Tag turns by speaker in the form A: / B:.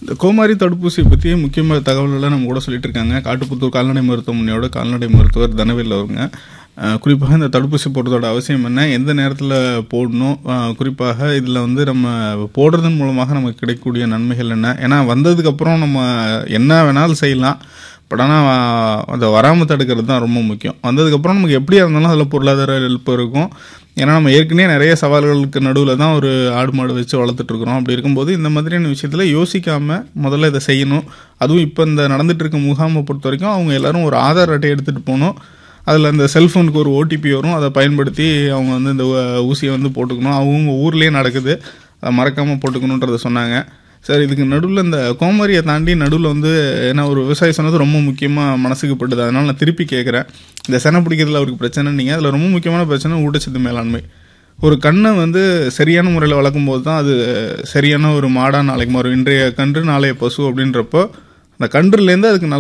A: இந்த கோமாரி தடுப்பூசி பற்றி முக்கியமான தகவல்களை நம்ம கூட சொல்லிட்டு இருக்காங்க காட்டுப்புத்தூர் கால்நடை மருத்துவமனையோட கால்நடை மருத்துவர் தனவேல் அவருங்க அஹ், குறிப்பாக இந்த தடுப்பூசி போடுறதோட அவசியம் என்ன எந்த நேரத்தில் போடணும் அஹ், குறிப்பாக இதில் வந்து நம்ம போடுறதன் மூலமாக நமக்கு கிடைக்கக்கூடிய நன்மைகள் என்ன ஏன்னா வந்ததுக்கப்புறம் நம்ம என்ன வேணாலும் செய்யலாம் பட் ஆனால் அதை வராமல் தடுக்கிறது தான் ரொம்ப முக்கியம் வந்ததுக்கப்புறம் நமக்கு எப்படியா இருந்தாலும் அதில் பொருளாதார ஹெல்ப் இருக்கும் ஏன்னா நம்ம ஏற்கனவே நிறைய சவால்களுக்கு நடுவில் தான் ஒரு ஆடு மாடு வச்சு வளர்த்துட்டு இருக்கிறோம் அப்படி இருக்கும்போது இந்த மாதிரியான விஷயத்தில் யோசிக்காமல் முதல்ல இதை செய்யணும் அதுவும் இப்போ இந்த நடந்துட்டு இருக்க முகாமை பொறுத்த வரைக்கும் அவங்க எல்லாரும் ஒரு ஆதார் அட்டை எடுத்துகிட்டு போகணும் அதில் இந்த செல்ஃபோனுக்கு ஒரு ஓடிபி வரும் அதை பயன்படுத்தி அவங்க வந்து இந்த ஊ- ஊசியை வந்து போட்டுக்கணும் அவங்க ஊர்லேயே நடக்குது அதை மறக்காமல் போட்டுக்கணுன்றதை சொன்னாங்க சார் இதுக்கு நடுவில் இந்த கோமரியை தாண்டி நடுவில் வந்து ஏன்னா ஒரு விவசாயி சொன்னது ரொம்ப முக்கியமாக மனசுக்கு பட்டுது அதனால் நான் திருப்பி கேட்குறேன் இந்த செனை பிடிக்கிறதுல அவருக்கு பிரச்சனை நீங்கள் அதில் ரொம்ப முக்கியமான பிரச்சனை ஊட்டச்சத்து மேலாண்மை ஒரு கண்ணை வந்து சரியான முறையில் வளர்க்கும் போது தான் அது சரியான ஒரு மாடாக நாளைக்கு மாறும் இன்றைய கன்று நாளைய பசு அப்படின்றப்போ அந்த கன்றுலேருந்து அதுக்கு நல்ல